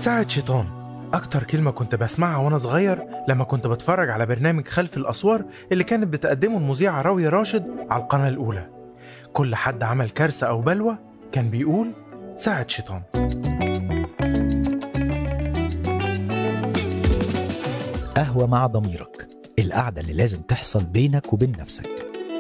ساعة شيطان أكتر كلمة كنت بسمعها وأنا صغير لما كنت بتفرج على برنامج خلف الأسوار اللي كانت بتقدمه المذيعة راوية راشد على القناة الأولى كل حد عمل كارثة أو بلوى كان بيقول ساعة شيطان قهوة مع ضميرك القعدة اللي لازم تحصل بينك وبين نفسك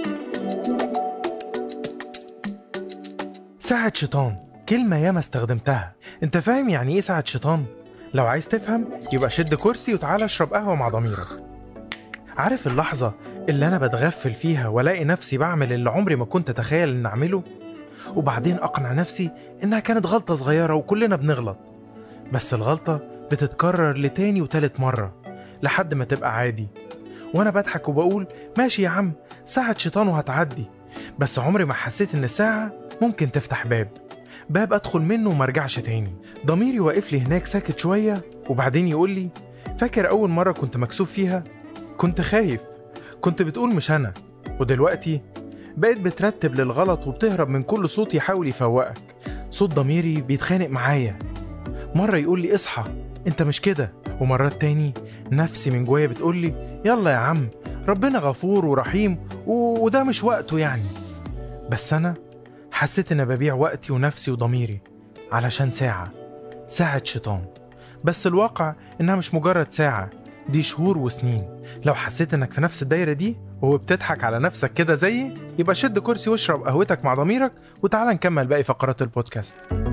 ساعة شيطان كلمة ياما استخدمتها انت فاهم يعني ايه ساعة شيطان؟ لو عايز تفهم يبقى شد كرسي وتعالى اشرب قهوة مع ضميرك عارف اللحظة اللي أنا بتغفل فيها ولاقي نفسي بعمل اللي عمري ما كنت أتخيل إن أعمله وبعدين أقنع نفسي إنها كانت غلطة صغيرة وكلنا بنغلط بس الغلطة بتتكرر لتاني وتالت مرة لحد ما تبقى عادي وأنا بضحك وبقول ماشي يا عم ساعة شيطان وهتعدي بس عمري ما حسيت إن ساعة ممكن تفتح باب باب أدخل منه ومرجعش تاني ضميري واقف لي هناك ساكت شوية وبعدين يقول لي فاكر أول مرة كنت مكسوف فيها؟ كنت خايف كنت بتقول مش أنا ودلوقتي بقيت بترتب للغلط وبتهرب من كل صوت يحاول يفوقك صوت ضميري بيتخانق معايا مرة يقول لي اصحى انت مش كده ومرات تاني نفسي من جوايا بتقول لي يلا يا عم ربنا غفور ورحيم و... وده مش وقته يعني بس أنا حسيت إن ببيع وقتي ونفسي وضميري علشان ساعة ساعة شيطان بس الواقع إنها مش مجرد ساعة دي شهور وسنين لو حسيت إنك في نفس الدايرة دي وبتضحك على نفسك كده زيي يبقى شد كرسي واشرب قهوتك مع ضميرك وتعالى نكمل باقي فقرات البودكاست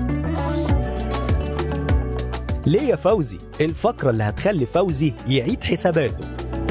ليه يا فوزي الفقرة اللي هتخلي فوزي يعيد حساباته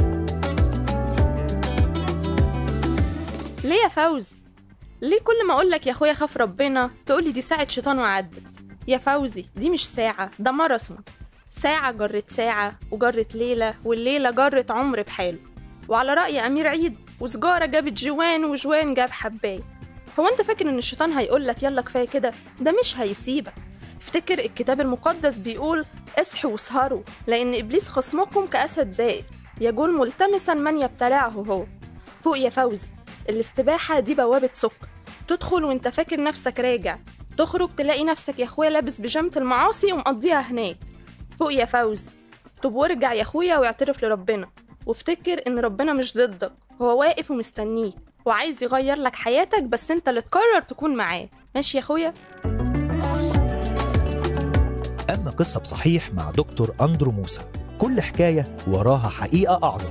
ليه يا فوزي ليه كل ما اقولك يا اخويا خاف ربنا تقولي دي ساعة شيطان وعدت يا فوزي دي مش ساعة ده ماراثون ساعة جرت ساعة وجرت ليلة والليلة جرت عمر بحاله وعلى رأي أمير عيد وسجارة جابت جوان وجوان جاب حباية هو أنت فاكر إن الشيطان هيقولك يلا كفاية كده ده مش هيسيبك افتكر الكتاب المقدس بيقول اصحوا واسهروا لأن إبليس خصمكم كأسد زائر يجول ملتمسا من يبتلعه هو فوق يا فوزي الاستباحة دي بوابة سكر تدخل وانت فاكر نفسك راجع تخرج تلاقي نفسك يا اخويا لابس بيجامة المعاصي ومقضيها هناك فوق يا فوزي طب وارجع يا اخويا واعترف لربنا وافتكر ان ربنا مش ضدك هو واقف ومستنيك وعايز يغير لك حياتك بس انت اللي تقرر تكون معاه ماشي يا اخويا أما قصة بصحيح مع دكتور أندرو موسى كل حكاية وراها حقيقة أعظم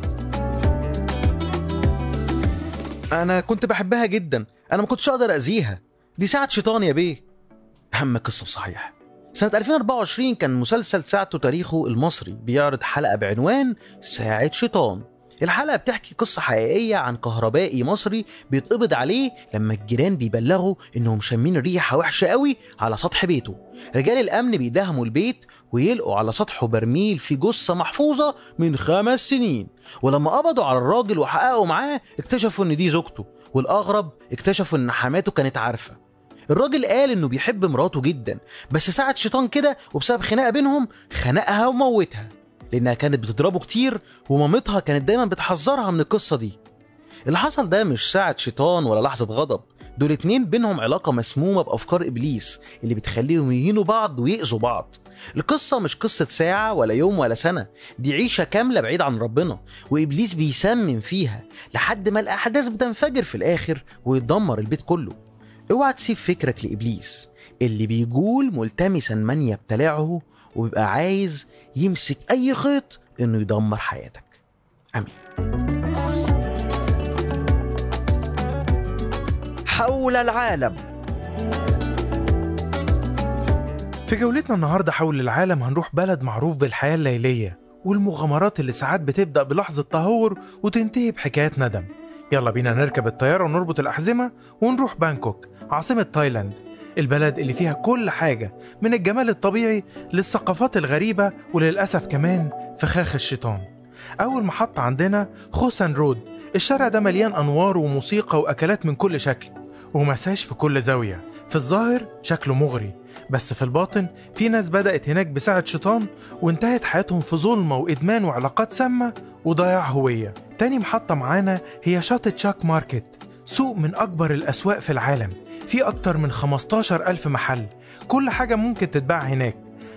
انا كنت بحبها جدا انا ما كنتش اقدر اذيها دي ساعة شيطان يا بيه اهم قصة بصحيح سنة 2024 كان مسلسل ساعته تاريخه المصري بيعرض حلقة بعنوان ساعة شيطان الحلقة بتحكي قصة حقيقية عن كهربائي مصري بيتقبض عليه لما الجيران بيبلغوا انهم شامين ريحة وحشة قوي على سطح بيته رجال الامن بيدهموا البيت ويلقوا على سطحه برميل في جثة محفوظة من خمس سنين ولما قبضوا على الراجل وحققوا معاه اكتشفوا ان دي زوجته والاغرب اكتشفوا ان حماته كانت عارفة الراجل قال انه بيحب مراته جدا بس ساعة شيطان كده وبسبب خناقة بينهم خنقها وموتها لانها كانت بتضربه كتير ومامتها كانت دايما بتحذرها من القصة دي اللي حصل ده مش ساعة شيطان ولا لحظة غضب دول اتنين بينهم علاقة مسمومة بأفكار إبليس اللي بتخليهم يهينوا بعض ويأذوا بعض القصة مش قصة ساعة ولا يوم ولا سنة دي عيشة كاملة بعيد عن ربنا وإبليس بيسمم فيها لحد ما الأحداث بتنفجر في الآخر ويدمر البيت كله اوعى تسيب فكرك لإبليس اللي بيجول ملتمسا من يبتلعه وبيبقى عايز يمسك أي خيط إنه يدمر حياتك آمين حول العالم في جولتنا النهاردة حول العالم هنروح بلد معروف بالحياة الليلية والمغامرات اللي ساعات بتبدأ بلحظة تهور وتنتهي بحكايات ندم يلا بينا نركب الطيارة ونربط الأحزمة ونروح بانكوك عاصمة تايلاند البلد اللي فيها كل حاجة من الجمال الطبيعي للثقافات الغريبة وللأسف كمان فخاخ الشيطان أول محطة عندنا خوسان رود الشارع ده مليان أنوار وموسيقى وأكلات من كل شكل ومساج في كل زاوية في الظاهر شكله مغري بس في الباطن في ناس بدأت هناك بساعة شيطان وانتهت حياتهم في ظلمة وإدمان وعلاقات سامة وضياع هوية تاني محطة معانا هي شاطئ تشاك ماركت سوق من أكبر الأسواق في العالم في أكتر من 15 ألف محل كل حاجة ممكن تتباع هناك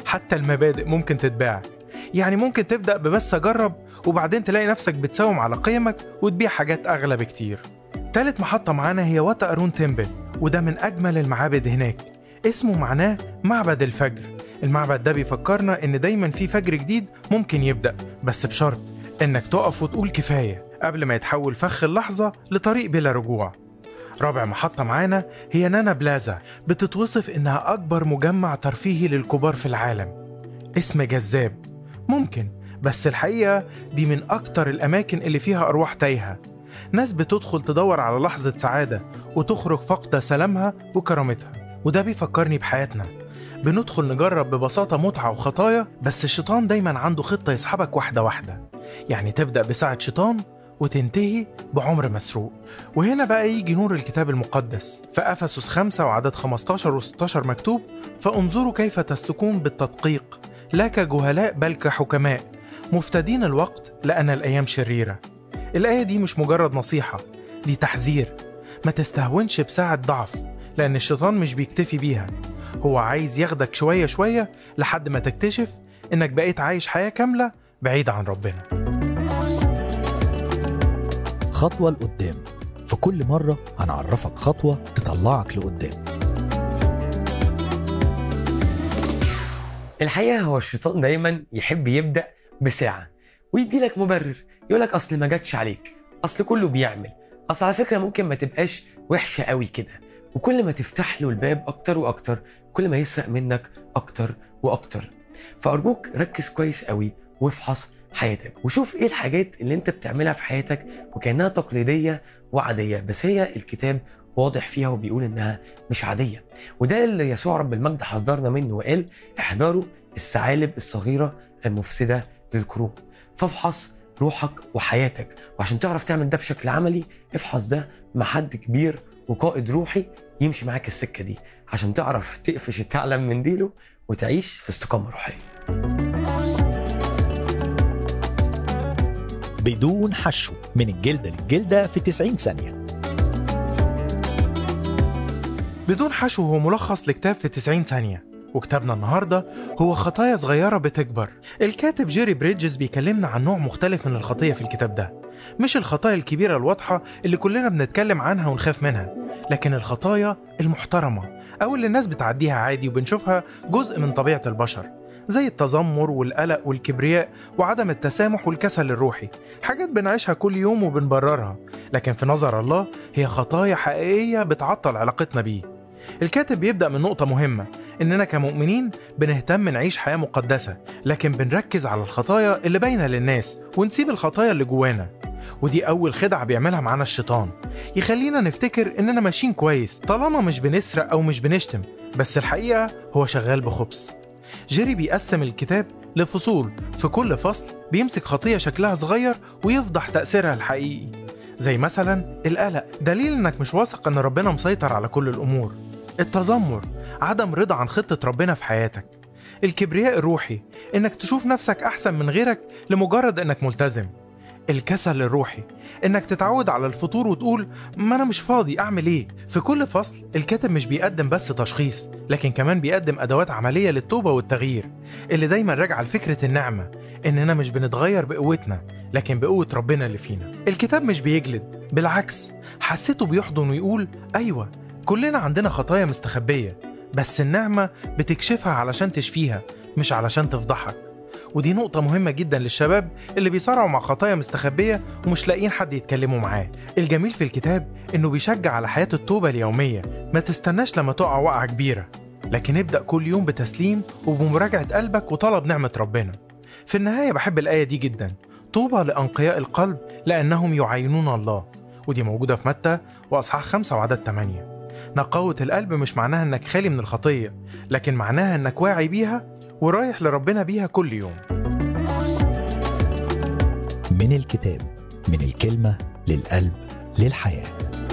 حتى المبادئ ممكن تتباع يعني ممكن تبدأ ببس أجرب وبعدين تلاقي نفسك بتساوم على قيمك وتبيع حاجات أغلى بكتير تالت محطة معانا هي واتا أرون تمبل وده من أجمل المعابد هناك اسمه معناه معبد الفجر المعبد ده بيفكرنا إن دايما في فجر جديد ممكن يبدأ بس بشرط إنك تقف وتقول كفاية قبل ما يتحول فخ اللحظة لطريق بلا رجوع رابع محطة معانا هي نانا بلازا بتتوصف إنها أكبر مجمع ترفيهي للكبار في العالم اسم جذاب ممكن بس الحقيقة دي من أكتر الأماكن اللي فيها أرواح تايهة ناس بتدخل تدور على لحظة سعادة وتخرج فاقدة سلامها وكرامتها وده بيفكرني بحياتنا بندخل نجرب ببساطة متعة وخطايا بس الشيطان دايما عنده خطة يسحبك واحدة واحدة يعني تبدأ بساعة شيطان وتنتهي بعمر مسروق وهنا بقى يجي نور الكتاب المقدس في أفسس 5 وعدد 15 و16 مكتوب فانظروا كيف تسلكون بالتدقيق لا كجهلاء بل كحكماء مفتدين الوقت لأن الأيام شريرة الآية دي مش مجرد نصيحة دي تحذير ما تستهونش بساعة ضعف لأن الشيطان مش بيكتفي بيها هو عايز ياخدك شوية شوية لحد ما تكتشف إنك بقيت عايش حياة كاملة بعيد عن ربنا خطوة لقدام في كل مرة هنعرفك خطوة تطلعك لقدام الحقيقه هو الشيطان دايما يحب يبدا بساعه ويدي لك مبرر يقول لك اصل ما جاتش عليك اصل كله بيعمل اصل على فكره ممكن ما تبقاش وحشه قوي كده وكل ما تفتح له الباب اكتر واكتر كل ما يسرق منك اكتر واكتر فارجوك ركز كويس قوي وافحص حياتك وشوف ايه الحاجات اللي انت بتعملها في حياتك وكانها تقليديه وعاديه بس هي الكتاب واضح فيها وبيقول انها مش عاديه وده اللي يسوع رب المجد حذرنا منه وقال احذروا الثعالب الصغيره المفسده للكروم فافحص روحك وحياتك وعشان تعرف تعمل ده بشكل عملي افحص ده مع حد كبير وقائد روحي يمشي معاك السكه دي عشان تعرف تقفش الثعلب من ديله وتعيش في استقامه روحيه بدون حشو من الجلدة للجلدة في 90 ثانية بدون حشو هو ملخص لكتاب في 90 ثانية وكتابنا النهاردة هو خطايا صغيرة بتكبر الكاتب جيري بريدجز بيكلمنا عن نوع مختلف من الخطية في الكتاب ده مش الخطايا الكبيرة الواضحة اللي كلنا بنتكلم عنها ونخاف منها لكن الخطايا المحترمة أو اللي الناس بتعديها عادي وبنشوفها جزء من طبيعة البشر زي التذمر والقلق والكبرياء وعدم التسامح والكسل الروحي حاجات بنعيشها كل يوم وبنبررها لكن في نظر الله هي خطايا حقيقية بتعطل علاقتنا بيه الكاتب بيبدأ من نقطة مهمة إننا كمؤمنين بنهتم نعيش حياة مقدسة لكن بنركز على الخطايا اللي باينة للناس ونسيب الخطايا اللي جوانا ودي أول خدعة بيعملها معانا الشيطان يخلينا نفتكر إننا ماشيين كويس طالما مش بنسرق أو مش بنشتم بس الحقيقة هو شغال بخبث جيري بيقسم الكتاب لفصول في كل فصل بيمسك خطية شكلها صغير ويفضح تأثيرها الحقيقي زي مثلا القلق دليل انك مش واثق ان ربنا مسيطر على كل الامور التذمر عدم رضا عن خطة ربنا في حياتك الكبرياء الروحي انك تشوف نفسك احسن من غيرك لمجرد انك ملتزم الكسل الروحي انك تتعود على الفطور وتقول ما انا مش فاضي اعمل ايه في كل فصل الكاتب مش بيقدم بس تشخيص لكن كمان بيقدم ادوات عمليه للتوبه والتغيير اللي دايما راجعه لفكره النعمه اننا مش بنتغير بقوتنا لكن بقوه ربنا اللي فينا الكتاب مش بيجلد بالعكس حسيته بيحضن ويقول ايوه كلنا عندنا خطايا مستخبيه بس النعمه بتكشفها علشان تشفيها مش علشان تفضحك ودي نقطة مهمة جدا للشباب اللي بيصارعوا مع خطايا مستخبية ومش لاقيين حد يتكلموا معاه الجميل في الكتاب انه بيشجع على حياة التوبة اليومية ما تستناش لما تقع وقعة كبيرة لكن ابدأ كل يوم بتسليم وبمراجعة قلبك وطلب نعمة ربنا في النهاية بحب الآية دي جدا طوبى لأنقياء القلب لأنهم يعينون الله ودي موجودة في متى وأصحاح 5 وعدد 8 نقاوة القلب مش معناها انك خالي من الخطية لكن معناها انك واعي بيها ورايح لربنا بيها كل يوم من الكتاب من الكلمة للقلب للحياة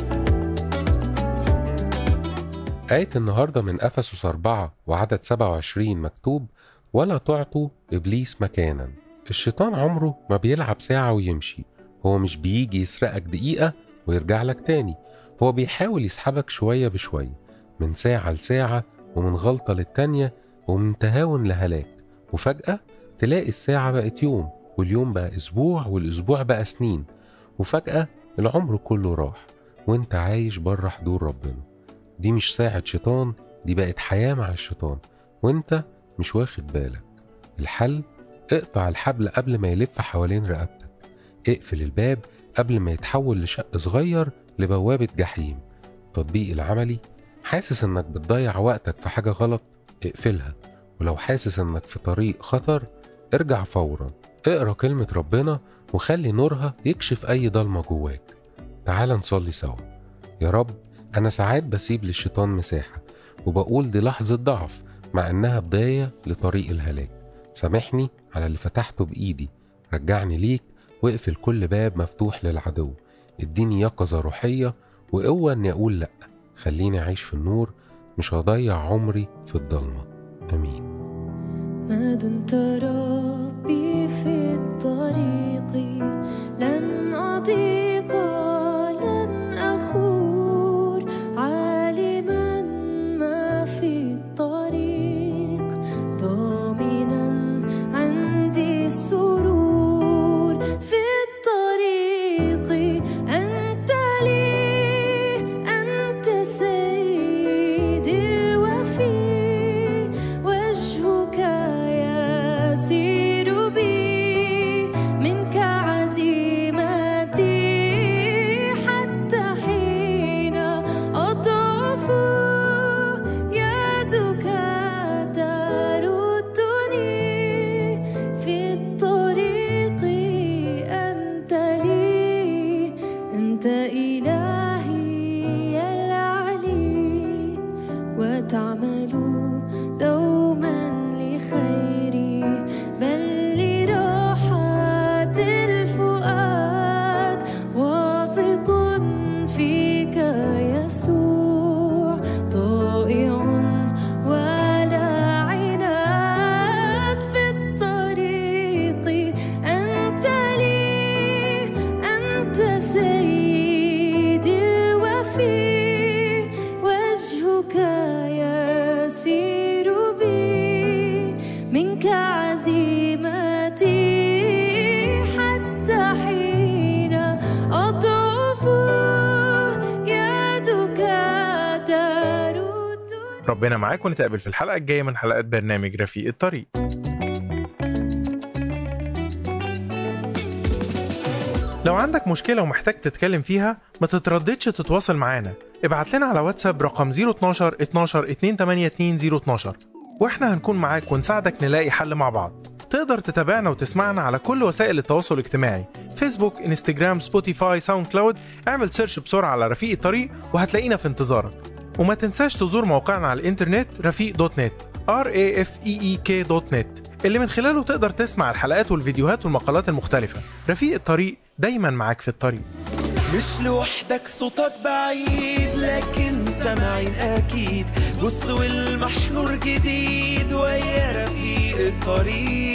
آية النهاردة من أفسس أربعة وعدد 27 مكتوب ولا تعطوا إبليس مكانا الشيطان عمره ما بيلعب ساعة ويمشي هو مش بيجي يسرقك دقيقة ويرجع لك تاني هو بيحاول يسحبك شوية بشوية من ساعة لساعة ومن غلطة للتانية ومن تهاون لهلاك وفجأة تلاقي الساعة بقت يوم واليوم بقى أسبوع والأسبوع بقى سنين وفجأة العمر كله راح وانت عايش بره حدود ربنا دي مش ساعة شيطان دي بقت حياة مع الشيطان وانت مش واخد بالك الحل اقطع الحبل قبل ما يلف حوالين رقبتك اقفل الباب قبل ما يتحول لشق صغير لبوابة جحيم التطبيق العملي حاسس انك بتضيع وقتك في حاجة غلط اقفلها ولو حاسس انك في طريق خطر ارجع فورا اقرا كلمة ربنا وخلي نورها يكشف اي ضلمة جواك تعال نصلي سوا يا رب انا ساعات بسيب للشيطان مساحة وبقول دي لحظة ضعف مع انها بداية لطريق الهلاك سامحني على اللي فتحته بايدي رجعني ليك واقفل كل باب مفتوح للعدو اديني يقظة روحية وقوة اني اقول لأ خليني اعيش في النور مش هضيع عمري في الضلمة امين ما دمت ربي في الطريق لن أضيق لن أخور عالما ما في الطريق ضامنا عندي السرور في الطريق أنت لي أنت سيدي الوفي وجهك يسير بي منك عزيمتي حتى حين أضعف يدك تردني في الطريق أنت لي أنت إلهي العلي وتعمل دوما لخيري بل لراحة الفؤاد واثق فيك يسوع طائع ولا عناد في الطريق أنت لي أنت سيدي الوفي وجهك يسير بي منك عزيمتي حتى حين أضعف يدك تردني ربنا معاك ونتقابل في الحلقة الجاية من حلقات برنامج رفيق الطريق لو عندك مشكلة ومحتاج تتكلم فيها ما تترددش تتواصل معانا ابعت لنا على واتساب رقم 012 12 282 012 واحنا هنكون معاك ونساعدك نلاقي حل مع بعض تقدر تتابعنا وتسمعنا على كل وسائل التواصل الاجتماعي فيسبوك انستجرام سبوتيفاي ساوند كلاود اعمل سيرش بسرعة على رفيق الطريق وهتلاقينا في انتظارك وما تنساش تزور موقعنا على الانترنت رفيق دوت نت r a f e e k دوت نت اللي من خلاله تقدر تسمع الحلقات والفيديوهات والمقالات المختلفة رفيق الطريق دايما معاك في الطريق مش لوحدك صوتك بعيد لكن سامعين اكيد بص والمحنور جديد ويا رفيق الطريق